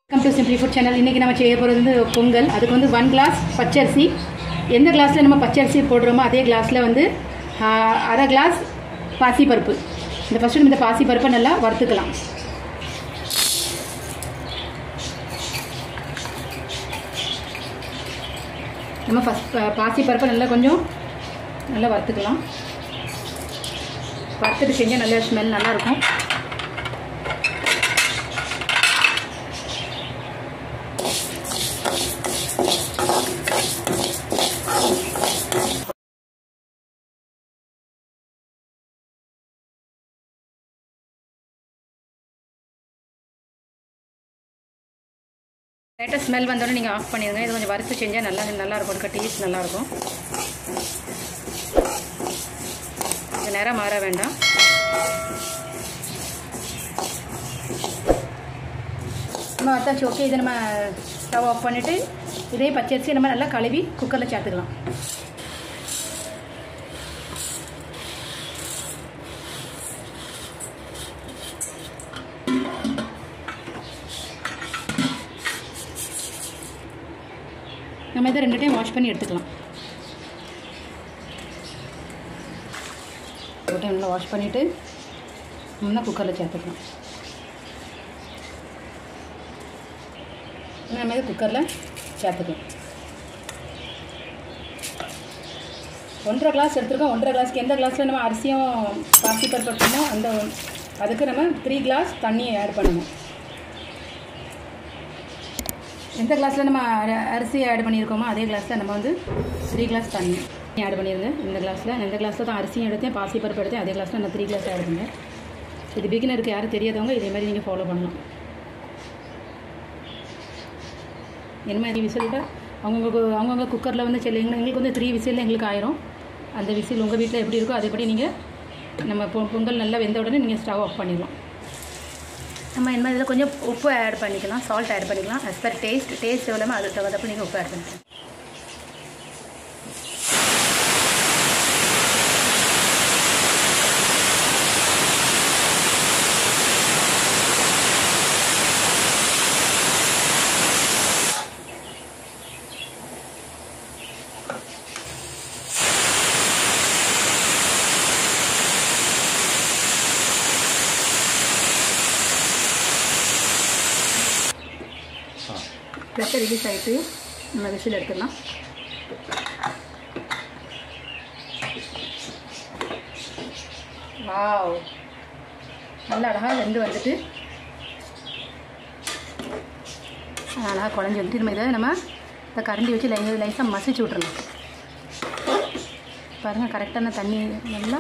welcome to simply food channel இன்றைக்கி நம்ம செய்ய போகிறது வந்து பொங்கல் அதுக்கு வந்து ஒன் கிளாஸ் பச்சரிசி எந்த கிளாஸில் நம்ம பச்சரிசி போடுறோமோ அதே கிளாஸில் வந்து ஆ, அரை கிளாஸ் பாசிப்பருப்பு இந்த ஃபஸ்ட்டு நம்ம இந்த பாசிப்பருப்பை நல்லா வறுத்துக்கலாம் நம்ம ஃபஸ்ட் பாசிப்பருப்பை நல்லா கொஞ்சம் நல்லா வறுத்துக்கலாம் வறுத்துட்டு செஞ்சால் நல்ல ஸ்மெல் நல்லாயிருக்கும் லைட்டாக ஸ்மெல் வந்தோடனே நீங்கள் ஆஃப் பண்ணிடுங்க இது கொஞ்சம் வறுத்து செஞ்சால் நல்லா நல்லா இருக்கும் அதுக்கு டேஸ்ட் நல்லாயிருக்கும் இது நேரம் மாற வேண்டாம் நம்ம வத்தாச்சு ஓகே இதை நம்ம ஸ்டவ் ஆஃப் பண்ணிவிட்டு இதே பச்சரிசி நம்ம நல்லா கழுவி குக்கரில் சேர்த்துக்கலாம் நம்ம இதை ரெண்டு டைம் வாஷ் பண்ணி எடுத்துக்கலாம் ஒரு டைம் நல்லா வாஷ் பண்ணிவிட்டு நம்ம குக்கரில் சேர்த்துக்கலாம் நம்ம இதை குக்கரில் சேர்த்துக்கலாம் ஒன்றரை கிளாஸ் எடுத்துருக்கோம் ஒன்றரை கிளாஸ்க்கு எந்த கிளாஸில் நம்ம அரிசியும் பாசி பருப்பு எடுத்தோமோ அந்த அதுக்கு நம்ம த்ரீ கிளாஸ் தண்ணி ஆட் பண்ணணும் எந்த கிளாஸில் நம்ம அரி- அரிசி ஆட் பண்ணியிருக்கோமோ அதே கிளாஸில் நம்ம வந்து த்ரீ கிளாஸ் தண்ணி ஆட் பண்ணிடுங்க இந்த கிளாஸில் இந்த கிளாஸில் தான் அரிசியும் எடுத்தேன் பாசி பருப்பு எடுத்தேன் அதே கிளாஸில் நான் த்ரீ கிளாஸ் ஆட் பண்ணேன் இது பிகினருக்கு யாரும் தெரியாதவங்க இதே மாதிரி நீங்கள் ஃபாலோ பண்ணலாம் என்ன மாதிரி விசில் விட்டால் அவங்கவுங்க அவங்கவுங்க குக்கரில் வந்து செல்லு எங்களுக்கு எங்களுக்கு வந்து த்ரீ விசில் எங்களுக்கு ஆயிரும் அந்த விசில் உங்கள் வீட்டில் எப்படி இருக்கோ அதேபடி நீங்கள் நம்ம பொ- பொங்கல் நல்லா வெந்த உடனே நீங்கள் ஸ்டவ் ஆஃப் பண்ணிடலாம் நம்ம என்ன இதில் கொஞ்சம் உப்பு ஆட் பண்ணிக்கலாம் சால்ட் ஆட் பண்ணிக்கலாம் as per டேஸ்ட் டேஸ்ட் எவ்வளோ அதுக்கு தகுந்தப்ப நீங்கள் உப்பு ஆட் பண்ணிக்கலாம் ப்ரெஷர் ரிலீஸ் ஆகிட்டு நம்ம விசில் எடுத்துடலாம் வாவ் நல்லா அழகாக வெந்து வந்துட்டு அழகாக குழஞ்சி வந்துட்டு நம்ம இதை நம்ம இந்த கரண்டி வச்சு லை லைஸாக மசிச்சு விட்றலாம் பாருங்கள் கரெக்டான தண்ணி நல்லா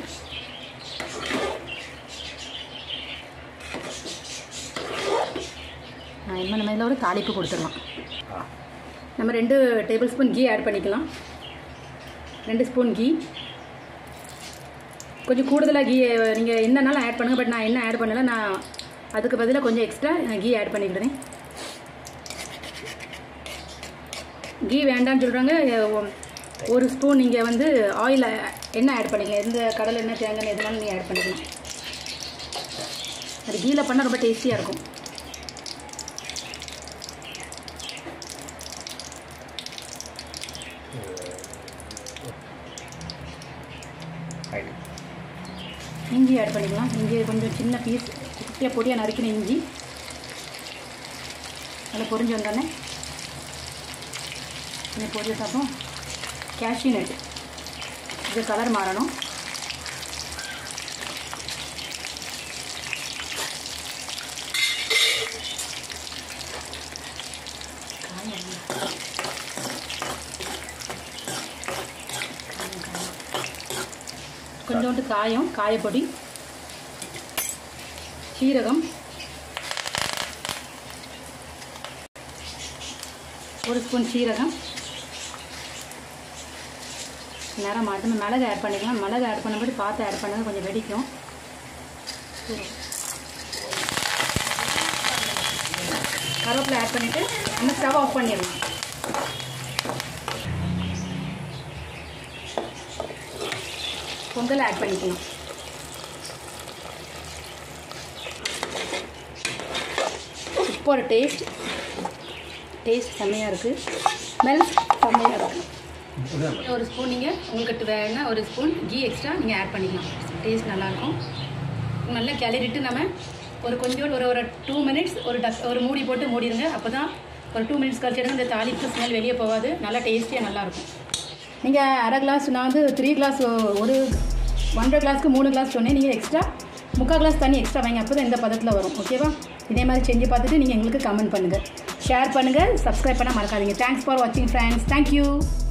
இனிமேல் நம்ம இதில் ஒரு தாளிப்பு கொடுத்துடலாம் நம்ம ரெண்டு டேபிள் ஸ்பூன் கீ ஆட் பண்ணிக்கலாம் ரெண்டு ஸ்பூன் கீ கொஞ்சம் கூடுதலாக கீ நீங்கள் என்னன்னாலும் ஆட் பண்ணுங்கள் பட் நான் என்ன ஆட் பண்ணலை நான் அதுக்கு பதிலாக கொஞ்சம் எக்ஸ்ட்ரா கீ ஆட் பண்ணிக்கிறேன் கீ வேண்டாம்னு சொல்கிறாங்க ஒரு ஸ்பூன் நீங்கள் வந்து ஆயில் எண்ணெய் ஆட் பண்ணிக்கலாம் எந்த கடலை எண்ணெய் தேங்காய் எண்ணெய் எதுனாலும் நீங்கள் ஆட் பண்ணிக்கலாம் அது கீயில் பண்ணால் ரொம்ப டேஸ்டியாக இருக்கும் இஞ்சி ஆட் பண்ணிக்கலாம் இஞ்சி கொஞ்சம் சின்ன பீஸ் குட்டியாக பொடியாக நறுக்கின இஞ்சி நல்லா பொரிஞ்சு வந்தோடனே கொஞ்சம் பொரிஞ்சதுக்கப்புறம் கேஷ்யூ நட் இது கலர் மாறணும் கொஞ்சோண்டு காயம் காயப்பொடி சீரகம் ஒரு ஸ்பூன் சீரகம் நேரம் மாட்டணும் மிளகு ஆட் பண்ணிக்கலாம் மிளகு ஆட் பண்ணும்போது பார்த்து ஆட் பண்ணுங்க கொஞ்சம் வெடிக்கும் கருவேப்பிலை ஆட் பண்ணிவிட்டு நம்ம ஸ்டவ் ஆஃப் பண்ணிடலாம் பொங்கல் ஆட் பண்ணிக்கலாம் சூப்பர் டேஸ்ட் டேஸ்ட் செம்மையாக இருக்குது ஸ்மெல் செம்மையாக இருக்குது ஒரு ஸ்பூன் நீங்கள் உங்களுக்கு வேணா ஒரு ஸ்பூன் கீ எக்ஸ்ட்ரா நீங்கள் ஆட் பண்ணிக்கலாம் டேஸ்ட் நல்லாயிருக்கும் நல்லா கிளறிட்டு நம்ம ஒரு கொஞ்சோண்டு ஒரு ஒரு டூ மினிட்ஸ் ஒரு டக் ஒரு மூடி போட்டு மூடிடுங்க அப்போ தான் ஒரு டூ மினிட்ஸ் கழிச்சு எடுங்க இந்த தாளிப்பு ஸ்மெல் வெளியே போகாது நல்லா டேஸ்டியாக நல்லாயிருக்கும் நீங்கள் அரை கிளாஸ் நான் வந்து த்ரீ கிளாஸ் ஒரு ஒன்றரை கிளாஸ்க்கு மூணு கிளாஸ் சொன்னேன் நீங்கள் எக்ஸ்ட்ரா முக்கால் கிளாஸ் தண்ணி எக்ஸ்ட்ரா வாங்கி அப்போ தான் இந்த பதத்தில் வரும் ஓகேவா இதே மாதிரி செஞ்சு பார்த்துட்டு நீங்கள் எங்களுக்கு கமெண்ட் பண்ணுங்கள் ஷேர் பண்ணுங்கள் சப்ஸ்கிரைப் பண்ண மறக்காதீங்க தேங்க்ஸ் ஃபார் வாட்சிங் ஃப்ரெண்ட்ஸ் தேங்க்யூ